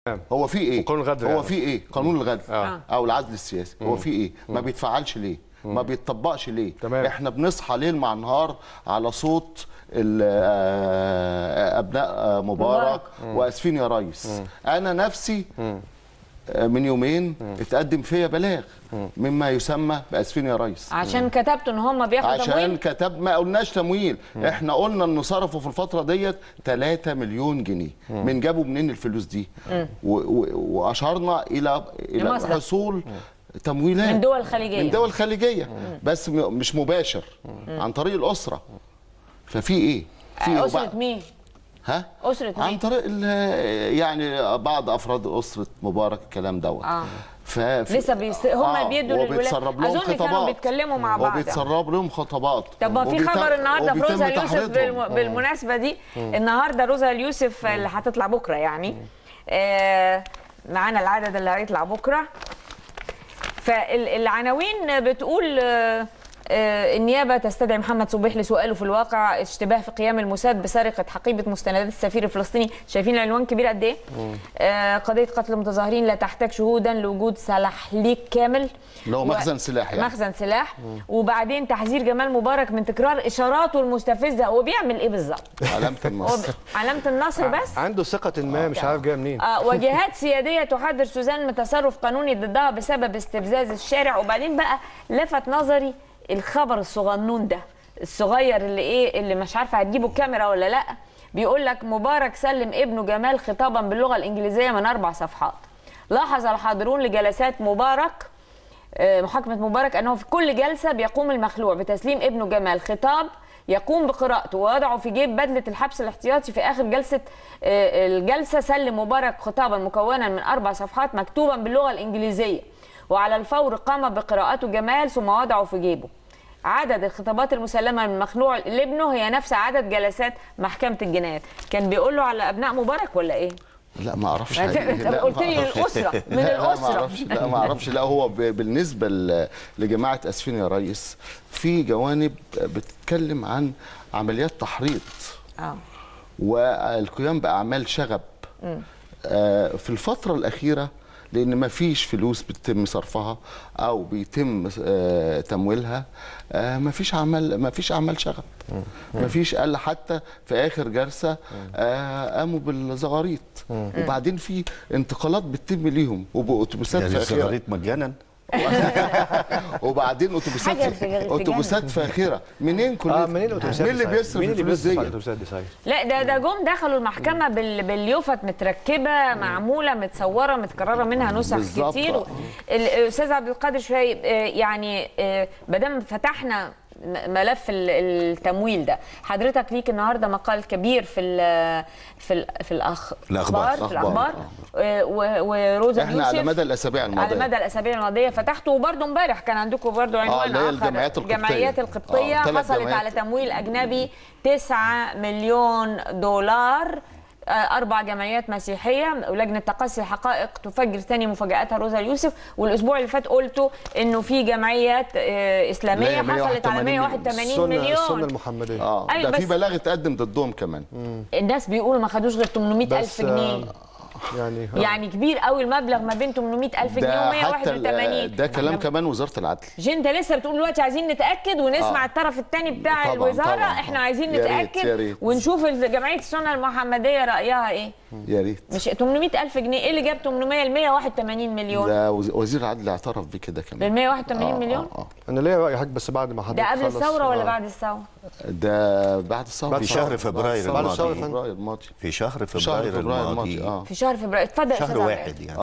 هو في ايه وقانون الغدر هو يعني. في ايه قانون الغدر آه. او العدل السياسي هو في ايه ما بيتفعلش ليه ما بيتطبقش ليه تمام. احنا بنصحى ليل مع نهار على صوت ال- آه، ابناء آه، مبارك واسفين يا ريس انا نفسي آه، من يومين اتقدم فيا بلاغ مما يسمى باسفين يا ريس عشان كتبتوا ان هم بياخدوا عشان تمويل كتب ما قلناش تمويل احنا قلنا ان صرفوا في الفتره ديت 3 مليون جنيه من جابوا منين الفلوس دي و- و- واشرنا الى الى لمصدر. حصول تمويلات من دول خليجية. من دول خليجيه بس م- مش مباشر عن طريق الاسره ففي ايه في اسره وبعد- مين ها أسرة عن مين؟ طريق ال- يعني بعض افراد اسره مبارك الكلام دوت آه. ف لسه بيس... هم بيدوا للولاد وبيتسرب لهم اظن كانوا خطابات بيتكلموا مع بعض وبيتسرب لهم خطابات طب ما في وبيتم- خبر النهارده في وبيتم روزا اليوسف تحريضهم. بالم... بالمناسبه دي النهارده روزا اليوسف اللي هتطلع بكره يعني آه معانا العدد اللي هيطلع بكره فالعناوين بتقول آه، آه، النيابه تستدعي محمد صبيح لسؤاله في الواقع اشتباه في قيام الموساد بسرقه حقيبه مستندات السفير الفلسطيني شايفين العنوان كبير قد ايه آه، قضيه قتل المتظاهرين لا تحتاج شهودا لوجود سلاحليك كامل اللي هو و- مخزن سلاح يعني مخزن سلاح وبعدين تحذير جمال مبارك من تكرار اشاراته المستفزه هو بيعمل ايه بالظبط علامه هو النصر ب... علامه النصر بس عنده ثقة ما مش عارف جايه منين آه وجهات سياديه تحذر سوزان من تصرف قانوني ضدها بسبب استفزاز الشارع وبعدين بقى لفت نظري الخبر الصغنون ده الصغير اللي ايه اللي مش عارفه هتجيبه الكاميرا ولا لا بيقول لك مبارك سلم ابنه جمال خطابا باللغه الانجليزيه من اربع صفحات لاحظ الحاضرون لجلسات مبارك آه، محاكمة مبارك أنه في كل جلسة بيقوم المخلوع بتسليم ابنه جمال خطاب يقوم بقراءته ووضعه في جيب بدلة الحبس الاحتياطي في آخر جلسة آه، الجلسة سلم مبارك خطابا مكونا من أربع صفحات مكتوبا باللغة الإنجليزية وعلى الفور قام بقراءته جمال ثم وضعه في جيبه عدد الخطابات المسلمة من مخلوع لابنه هي نفس عدد جلسات محكمة الجنايات كان بيقول له على أبناء مبارك ولا إيه؟ لا ما اعرفش ما أنت- حقيقي. أنت لا، قلت ما لي أعرفش. الأسرة، من لا، لا ما الأسرة. اعرفش لا ما اعرفش لا هو ب- بالنسبه ل- لجماعه اسفين يا ريس في جوانب بتتكلم عن عمليات تحريض آه. والقيام باعمال شغب آه، في الفتره الاخيره لان ما فيش فلوس بتتم صرفها او بيتم آه، تمويلها آه، ما فيش اعمال ما فيش اعمال شغب ما فيش قال حتى في اخر جلسه آه، قاموا بالزغاريط وبعدين في انتقالات بتتم ليهم وباتوبيسات يعني فاخره السجاريت مجانا وبعدين اتوبيسات حاجة تجنن. اتوبيسات فاخره منين كل اه منين الاتوبيسات مين اللي دي صحيح؟ بيصرف مين اللي الفلوس بيصرف على دي الاتوبيسات دي صحيح لا ده ده جم دخلوا المحكمه بال باليوفط متركبه معموله متصوره متكرره منها نسخ بالظبط. كتير الاستاذ عبد القادر شويه آه، يعني ما دام فتحنا م- ملف ال- التمويل ده حضرتك ليك النهارده مقال كبير في ال في ال في الأخ الأخبار. في الأخبار، الاخبار آه، و- وروزا احنا على يوسف مدى الاسابيع على الماضيه مدى الاسابيع الماضيه فتحته وبرده امبارح كان عندكم برده عنوان اللي هي اخر الجمعيات القبطية. الجمعيات القبطيه آه، ثلاث حصلت جمعيات. على تمويل اجنبي 9 مليون دولار آه، أربع جمعيات مسيحية ولجنة تقصي الحقائق تفجر ثاني مفاجآتها روزا اليوسف والأسبوع اللي فات قلتوا إنه في جمعيات آه، إسلامية اللي هي حصلت على 181 السنة 181 السنة مليون المحمدية اه أيوة ده في بس- بلاغ اتقدم ضدهم كمان الناس بيقولوا ما خدوش غير 800 ألف بس جنيه آه، يعني آه. يعني كبير قوي المبلغ ما بين 800 ألف جنيه ده حتى ال- و181 ده كلام كمان وزاره العدل مش انت لسه بتقول دلوقتي عايزين نتاكد ونسمع آه. الطرف الثاني بتاع طبعاً، الوزاره طبعاً، احنا آه. عايزين يا ريت، يا نتاكد ريت. ونشوف جمعيه السنه المحمديه رايها ايه يا ريت مش 800 الف جنيه ايه اللي جاب 800 ل 181 مليون ده وز- وزير العدل اعترف بكده كمان لل 181 آه، مليون آه، آه. انا ليا راي حاج بس بعد ما حضرتك ده قبل تخلص. الثوره ولا آه. بعد الثوره ده بعد الثوره بعد في شهر الثورة. فبراير بعد الثورة الماضي يا فندم. فبراير الماضي في شهر في شهر فبراير فبراير الماضي الماضي اه في شهر فبراير اتفضل يا شهر أستاذ عبد واحد يعني